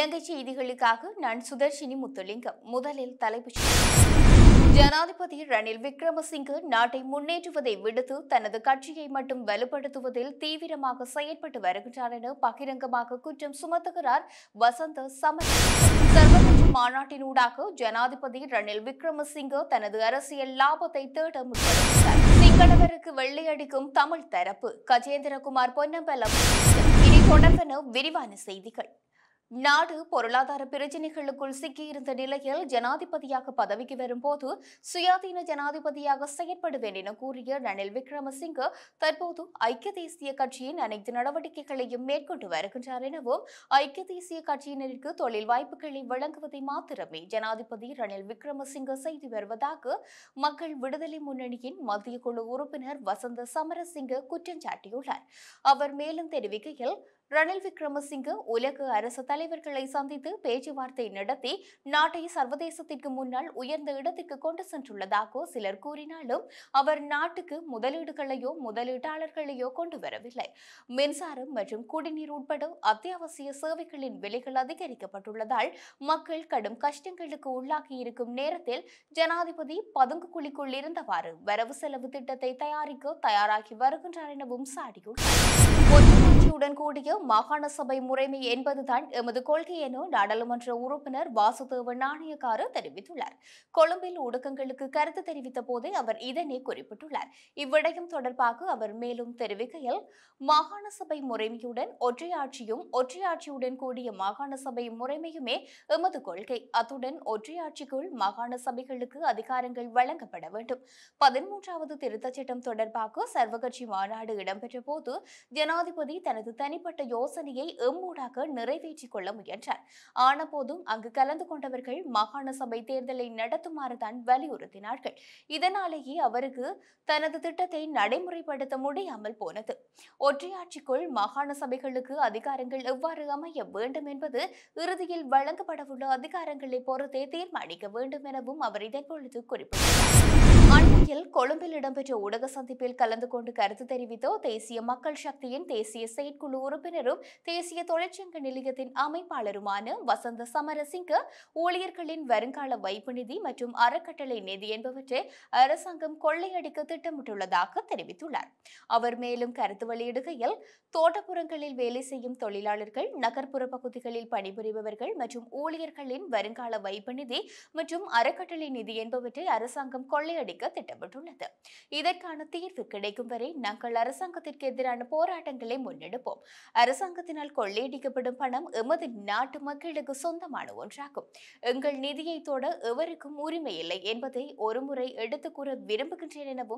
இலங்கை செய்திகளுக்காக நான் சுதர்ஷினி முத்துலிங்கம் முதலில் தலைப்புச் செய்திகள். ஜனாதிபதி ரணில் விக்ரமசிங்க நாட்டை முன்னேற்றுவதை விடுத்து தனது கட்சியை மட்டும் வலுப்படுத்துவதில் தீவிரமாக செயற்பட்டு வருகின்றார் என பகிரங்கமாக குற்றம் சுமத்துகிறார் வசந்த சமர் சர்வகட்சி மாநாட்டினூடாக ஜனாதிபதி ரணில் விக்ரமசிங்க தனது அரசியல் லாபத்தை தேட முற்படுகிறார் சிங்களவருக்கு வெள்ளையடிக்கும் தமிழ் தரப்பு கஜேந்திரகுமார் பொன்னம்பலம் இனி தொடர்பென விரிவான செய்திகள் நாடு பொருளாதார பிரச்சினைகளுக்குள் சிக்கியிருந்த நிலையில் ஜனாதிபதியாக பதவிக்கு வரும்போது சுயாதீன ஜனாதிபதியாக செயற்படுவேன் என கூறிய ரணில் விக்ரமசிங்க தற்போது ஐக்கிய தேசிய கட்சியின் அனைத்து நடவடிக்கைகளையும் மேற்கொண்டு வருகின்றார் எனவும் ஐக்கிய தேசிய கட்சியினருக்கு தொழில் வாய்ப்புகளை வழங்குவதை மாத்திரமே ஜனாதிபதி ரணில் விக்ரமசிங்க செய்து வருவதாக மக்கள் விடுதலை முன்னணியின் மத்திய குழு உறுப்பினர் வசந்த சமரசிங்க குற்றம் சாட்டியுள்ளார் அவர் மேலும் தெரிவிக்கையில் ரணில் விக்ரமசிங்க உலக அரசு தலைவர்களை சந்தித்து பேச்சுவார்த்தை நடத்தி நாட்டை சர்வதேசத்திற்கு முன்னால் உயர்ந்த இடத்திற்கு கொண்டு சென்றுள்ளதாக சிலர் கூறினாலும் அவர் நாட்டுக்கு முதலீடுகளையோ முதலீட்டாளர்களையோ கொண்டு வரவில்லை மின்சாரம் மற்றும் குடிநீர் உட்பட அத்தியாவசிய சேவைகளின் விலைகள் அதிகரிக்கப்பட்டுள்ளதால் மக்கள் கடும் கஷ்டங்களுக்கு உள்ளாகி இருக்கும் நேரத்தில் ஜனாதிபதி பதுங்கு குழிக்குள் இருந்தவாறு வரவு செலவு திட்டத்தை தயாரிக்க தயாராகி வருகின்றார் எனவும் சாடியுள்ளார் ஒற்றுமையுடன் கூடிய மாகாண சபை முறைமை என்பதுதான் எமது கொள்கை என நாடாளுமன்ற உறுப்பினர் வாசுதேவ நாணயக்கார தெரிவித்துள்ளார் கொழும்பில் ஊடகங்களுக்கு கருத்து தெரிவித்த போதே அவர் இதனை குறிப்பிட்டுள்ளார் இவ்விடயம் தொடர்பாக அவர் மேலும் தெரிவிக்கையில் மாகாண சபை முறைமையுடன் ஒற்றையாட்சியும் ஒற்றையாட்சியுடன் கூடிய மாகாண சபை முறைமையுமே எமது கொள்கை அத்துடன் ஒற்றையாட்சிக்குள் மாகாண சபைகளுக்கு அதிகாரங்கள் வழங்கப்பட வேண்டும் பதிமூன்றாவது திருத்தச் சட்டம் தொடர்பாக சர்வகட்சி மாநாடு இடம்பெற்ற போது ஜனாதிபதி தனது தனிப்பட்ட யோசனையை எம்மூடாக நிறைவேற்றிக் கொள்ள முயன்றார் ஆனபோதும் அங்கு கலந்து கொண்டவர்கள் மாகாண சபை தேர்தலை நடத்துமாறு தான் வலியுறுத்தினார்கள் இதனாலேயே அவருக்கு தனது திட்டத்தை நடைமுறைப்படுத்த முடியாமல் போனது ஒற்றையாட்சிக்குள் மாகாண சபைகளுக்கு அதிகாரங்கள் எவ்வாறு அமைய வேண்டும் என்பது இறுதியில் வழங்கப்படவுள்ள அதிகாரங்களை பொறுத்தே தீர்மானிக்க வேண்டும் எனவும் அவர் இதன்பொழுது குறிப்பிட்டார் அண்மையில் கொழும்பில் இடம்பெற்ற ஊடக சந்திப்பில் கலந்து கொண்டு கருத்து தெரிவித்த தேசிய மக்கள் சக்தியின் தேசிய செயற்குழு உறுப்பினரும் தேசிய தொழிற்சங்க நிலையத்தின் அமைப்பாளருமான வசந்த சமரசிங்க ஊழியர்களின் வருங்கால வைப்பு நிதி மற்றும் அறக்கட்டளை நிதி என்பவற்றை அரசாங்கம் கொள்ளையடிக்க திட்டமிட்டுள்ளதாக தெரிவித்துள்ளார் அவர் மேலும் கருத்து வெளியிடுகையில் தோட்டப்புறங்களில் வேலை செய்யும் தொழிலாளர்கள் நகர்ப்புற பகுதிகளில் பணிபுரிபவர்கள் மற்றும் ஊழியர்களின் வருங்கால வைப்பு நிதி மற்றும் அறக்கட்டளை நிதி என்பவற்றை அரசாங்கம் கொள்ளையடிக்க திட்டமிட்டுள்ளது இதற்கான தீர்வு கிடைக்கும் வரை நாங்கள் அரசாங்கத்திற்கு எதிரான போராட்டங்களை முன்னெடுப்போம் அரசாங்கத்தினால் கொள்ளையடிக்கப்படும் பணம் எமது நாட்டு மக்களுக்கு சொந்தமான ஒன்றாகும் எங்கள் நிதியை தொட எவருக்கும் உரிமை இல்லை என்பதை ஒருமுறை எடுத்துக் கூற விரும்புகின்றேன் எனவும்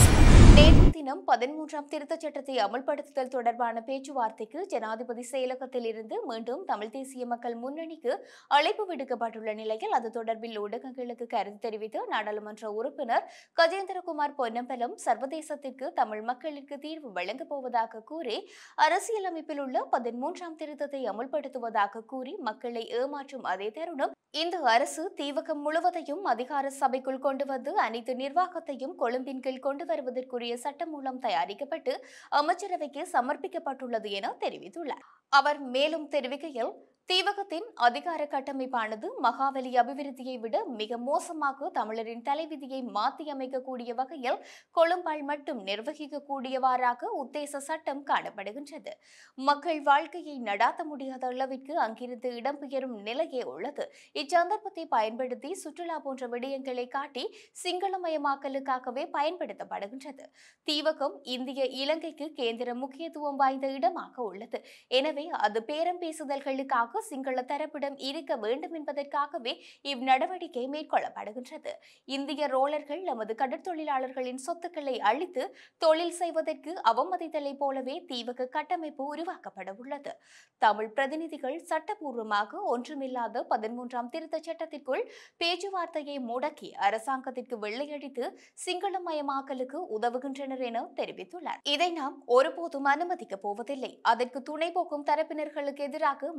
நேற்று தினம் பதிமூன்றாம் திருத்தச் சட்டத்தை அமல்படுத்துதல் தொடர்பான பேச்சுவார்த்தைக்கு ஜனாதிபதி செயலகத்தில் இருந்து மீண்டும் தமிழ் தேசிய மக்கள் முன்னணிக்கு அழைப்பு விடுக்கப்பட்டுள்ள நிலையில் அது தொடர்பில் ஊடகங்களுக்கு கருத்து தெரிவித்த நாடாளுமன்ற உறுப்பினர் கஜேந்திரகுமார் பொன்னம்பலம் சர்வதேசத்திற்கு தமிழ் மக்களுக்கு தீர்வு வழங்கப் போவதாக கூறி அரசியலமைப்பில் உள்ள பதிமூன்றாம் திருத்தத்தை அமுல்படுத்துவதாக கூறி மக்களை ஏமாற்றும் அதே தருணம் இந்த அரசு தீவகம் முழுவதையும் அதிகார சபைக்குள் கொண்டு வந்து அனைத்து நிர்வாகத்தையும் கொழும்பின் கீழ் கொண்டு வருவதற்குரிய சட்டம் மூலம் தயாரிக்கப்பட்டு அமைச்சரவைக்கு சமர்ப்பிக்கப்பட்டுள்ளது என தெரிவித்துள்ளார் அவர் மேலும் தெரிவிக்கையில் தீவகத்தின் அதிகார கட்டமைப்பானது மகாவலி அபிவிருத்தியை விட மிக மோசமாக தமிழரின் தலைவிதியை மாற்றியமைக்கக்கூடிய வகையில் கொழும்பால் மட்டும் நிர்வகிக்கக்கூடியவாறாக உத்தேச சட்டம் காணப்படுகின்றது மக்கள் வாழ்க்கையை நடாத்த முடியாத அளவிற்கு அங்கிருந்து இடம்பெயரும் நிலையே உள்ளது இச்சந்தர்ப்பத்தை பயன்படுத்தி சுற்றுலா போன்ற விடயங்களை காட்டி சிங்களமயமாக்கலுக்காகவே பயன்படுத்தப்படுகின்றது தீவகம் இந்திய இலங்கைக்கு கேந்திர முக்கியத்துவம் வாய்ந்த இடமாக உள்ளது எனவே அது பேரம் பேசுதல்களுக்காக சிங்கள தரப்பிடம் இருக்க வேண்டும் என்பதற்காகவே இந்நடவடிக்கை மேற்கொள்ளப்படுகின்றது இந்திய ரோலர்கள் நமது கடற்தொழிலாளர்களின் சொத்துக்களை அழித்து தொழில் செய்வதற்கு அவமதித்தலை போலவே தீவக கட்டமைப்பு உருவாக்கப்பட உள்ளது தமிழ் பிரதிநிதிகள் சட்டபூர்வமாக ஒன்றுமில்லாத பதிமூன்றாம் திருத்தச் சட்டத்திற்குள் பேச்சுவார்த்தையை முடக்கி அரசாங்கத்திற்கு வெள்ளையடித்து சிங்களமயமாக்கலுக்கு உதவுகின்றனர் என தெரிவித்துள்ளார் இதை நாம் ஒருபோதும் அனுமதிக்கப் போவதில்லை அதற்கு துணை போக்கும் தரப்பினர்களுக்கு எதிராக மக்களை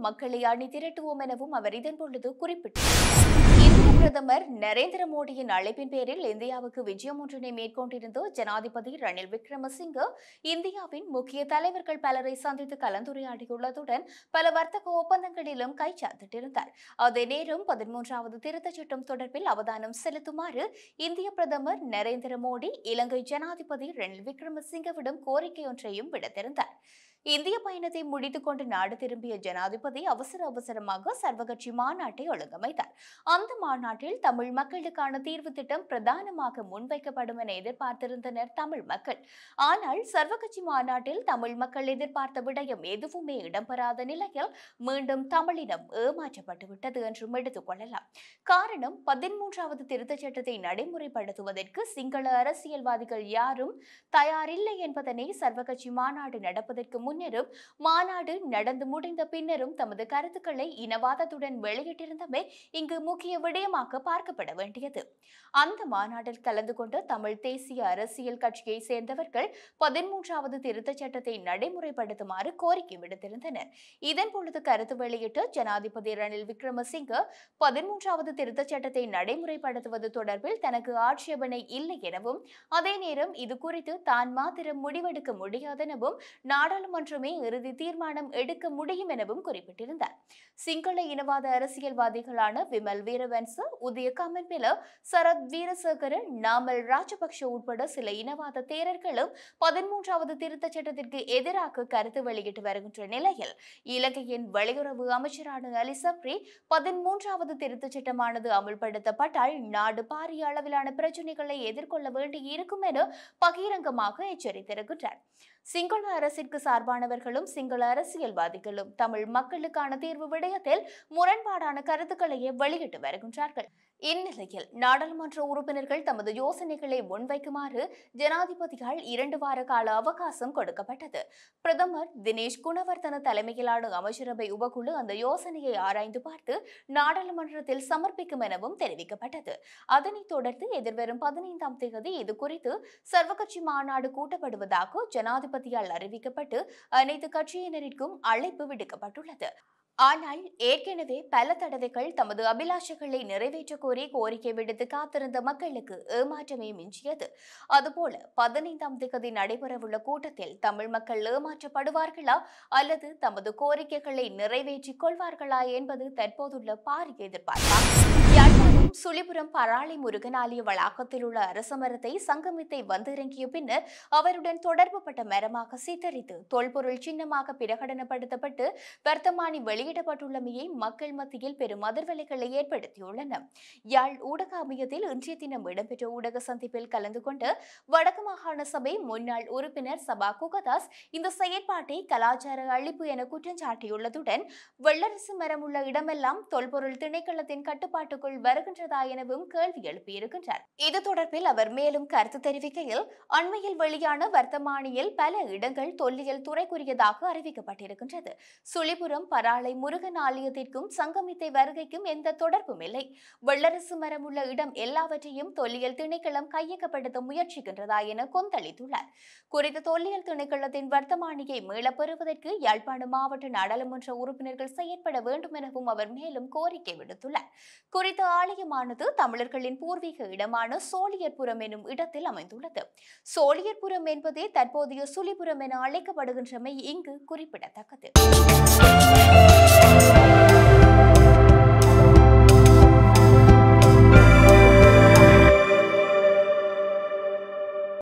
அணி திரட்டுவோம் எனவும் அவர் இதன் பொழுது குறிப்பிட்டார் இந்திய பிரதமர் நரேந்திர மோடியின் அழைப்பின் பேரில் இந்தியாவுக்கு விஜயம் ஒன்றினை மேற்கொண்டிருந்த ஜனாதிபதி ரணில் விக்ரமசிங்க இந்தியாவின் முக்கிய தலைவர்கள் பலரை சந்தித்து கலந்துரையாடியுள்ளதுடன் பல வர்த்தக ஒப்பந்தங்களிலும் கைச்சாத்திட்டிருந்தார் அதே நேரம் பதிமூன்றாவது திருத்தச் சட்டம் தொடர்பில் அவதானம் செலுத்துமாறு இந்திய பிரதமர் நரேந்திர மோடி இலங்கை ஜனாதிபதி ரணில் விக்ரமசிங்கவிடம் கோரிக்கை ஒன்றையும் விடுத்திருந்தார் இந்திய பயணத்தை முடித்துக் கொண்டு நாடு திரும்பிய ஜனாதிபதி அவசர அவசரமாக சர்வகட்சி மாநாட்டை ஒழுங்கமைத்தார் அந்த மாநாட்டில் தமிழ் மக்களுக்கான தீர்வு திட்டம் பிரதானமாக முன்வைக்கப்படும் என எதிர்பார்த்திருந்தனர் தமிழ் மக்கள் ஆனால் சர்வகட்சி மாநாட்டில் தமிழ் மக்கள் எதிர்பார்த்த விடயம் எதுவுமே இடம்பெறாத நிலையில் மீண்டும் தமிழினம் ஏமாற்றப்பட்டு விட்டது என்றும் எடுத்துக் கொள்ளலாம் காரணம் பதிமூன்றாவது திருத்தச் சட்டத்தை நடைமுறைப்படுத்துவதற்கு சிங்கள அரசியல்வாதிகள் யாரும் தயாரில்லை என்பதனை சர்வகட்சி மாநாடு நடப்பதற்கு முன்னரும் மாநாடு நடந்து முடிந்த பின்னரும் தமது கருத்துக்களை இனவாதத்துடன் வெளியிட்டிருந்தமை இங்கு முக்கிய விடயமாக பார்க்கப்பட வேண்டியது அந்த மாநாட்டில் கலந்து கொண்ட தமிழ் தேசிய அரசியல் கட்சியை சேர்ந்தவர்கள் பதிமூன்றாவது திருத்தச் சட்டத்தை நடைமுறைப்படுத்துமாறு கோரிக்கை விடுத்திருந்தனர் இதன் பொழுது கருத்து வெளியிட்ட ஜனாதிபதி ரணில் விக்ரமசிங்க பதிமூன்றாவது திருத்தச் சட்டத்தை நடைமுறைப்படுத்துவது தொடர்பில் தனக்கு ஆட்சேபனை இல்லை எனவும் அதே நேரம் இது குறித்து தான் மாத்திரம் முடிவெடுக்க முடியாதெனவும் நாடாளுமன்றமே இறுதி தீர்மானம் எடுக்க முடியும் எனவும் குறிப்பிட்டிருந்தார் சிங்கள இனவாத அரசியல்வாதிகளான விமல் வீரவன்ச உதய கமன்பில சரத் வீரசேகர நாமல் ராஜபக்ஷ உட்பட சில இனவாத தேரர்களும் பதிமூன்றாவது திருத்தச் சட்டத்திற்கு எதிராக கருத்து வெளியிட்டு வருகின்ற நிலையில் இலங்கையின் வெளியுறவு அமைச்சரான அலி சப்ரி பதிமூன்றாவது திருத்தச் சட்டமானது அமுல்படுத்தப்பட்டால் நாடு பாரிய அளவிலான பிரச்சனைகளை எதிர்கொள்ள வேண்டி இருக்கும் என பகிரங்கமாக எச்சரித்திருக்கின்றார் சிங்கள அரசிற்கு சார்பானவர்களும் சிங்கள அரசியல்வாதிகளும் தமிழ் மக்களுக்கான தீர்வு விடயத்தில் முரண்பாடான கருத்துக்களையே வெளியிட்டு வருகின்றார்கள் இந்நிலையில் நாடாளுமன்ற உறுப்பினர்கள் தமது யோசனைகளை முன்வைக்குமாறு ஜனாதிபதியால் இரண்டு வார கால அவகாசம் கொடுக்கப்பட்டது பிரதமர் தினேஷ் குணவர்தன தலைமையிலான அமைச்சரவை உபகுழு அந்த யோசனையை ஆராய்ந்து பார்த்து நாடாளுமன்றத்தில் சமர்ப்பிக்கும் எனவும் தெரிவிக்கப்பட்டது அதனைத் தொடர்ந்து எதிர்வரும் பதினைந்தாம் தேதி இது குறித்து சர்வகட்சி மாநாடு கூட்டப்படுவதாக ஜனாதிபதியால் அறிவிக்கப்பட்டு அனைத்து கட்சியினருக்கும் அழைப்பு விடுக்கப்பட்டுள்ளது ஆனால் ஏற்கனவே பல தடவைகள் தமது அபிலாஷைகளை நிறைவேற்ற கோரி கோரிக்கை விடுத்து காத்திருந்த மக்களுக்கு ஏமாற்றமே மிஞ்சியது அதுபோல பதினைந்தாம் தேதி நடைபெறவுள்ள கூட்டத்தில் தமிழ் மக்கள் ஏமாற்றப்படுவார்களா அல்லது தமது கோரிக்கைகளை நிறைவேற்றிக் கொள்வார்களா என்பது தற்போதுள்ள பாரிய எதிர்பார்ப்பாகும் யாழ்ப்பாணம் சுழிபுரம் பராளி முருகன் ஆலய வளாகத்தில் உள்ள அரசமரத்தை சங்கமித்தை வந்திறங்கிய பின்னர் அவருடன் தொடர்புபட்ட மரமாக சித்தரித்து தொல்பொருள் சின்னமாக பிரகடனப்படுத்தப்பட்டு வர்த்தமானி வெளியிடப்பட்டுள்ளமையை மக்கள் மத்தியில் பெரும் அதிர்வலைகளை ஏற்படுத்தியுள்ளன யாழ் ஊடக அமையத்தில் இன்றைய தினம் இடம்பெற்ற ஊடக சந்திப்பில் கலந்து கொண்டு வடக்கு மாகாண சபை முன்னாள் உறுப்பினர் சபா குகதாஸ் இந்த செயற்பாட்டை கலாச்சார அழிப்பு என குற்றம் சாட்டியுள்ளதுடன் வெள்ளரசு மரம் உள்ள இடமெல்லாம் தொல்பொருள் திணைக்களத்தின் கட்டுப்பாட்டுக்குள் வருகின்றதா எனவும் கேள்வி எழுப்பியிருக்கின்றார் இது தொடர்பில் அவர் மேலும் கருத்து தெரிவிக்கையில் அண்மையில் வெளியான வர்த்தமானியில் பல இடங்கள் தொல்லியல் துறைக்குரியதாக அறிவிக்கப்பட்டிருக்கின்றது சுழிபுரம் பராளை முருகன் ஆலயத்திற்கும் சங்கமித்தை வருகைக்கும் எந்த தொடர்பும் இல்லை வெள்ளரசு மரம் உள்ள இடம் எல்லாவற்றையும் தொல்லியல் திணைக்களம் கையகப்படுத்த முயற்சிக்கின்றதா என கொந்தளித்துள்ளார் குறித்த தொல்லியல் திணைக்களத்தின் வர்த்தமானியை மீளப் பெறுவதற்கு யாழ்ப்பாணம் மாவட்ட நாடாளுமன்ற உறுப்பினர்கள் செயற்பட வேண்டும் எனவும் அவர் மேலும் கோரிக்கை விடுத்துள்ளார் குறித்த ஆலயமானது தமிழர்களின் பூர்வீக இடமான சோழியர்புரம் எனும் இடத்தில் அமைந்துள்ளது சோழியர்புரம் என்பதே தற்போதைய சுழிபுரம் என அழைக்கப்படுகின்றமை இங்கு குறிப்பிடத்தக்கது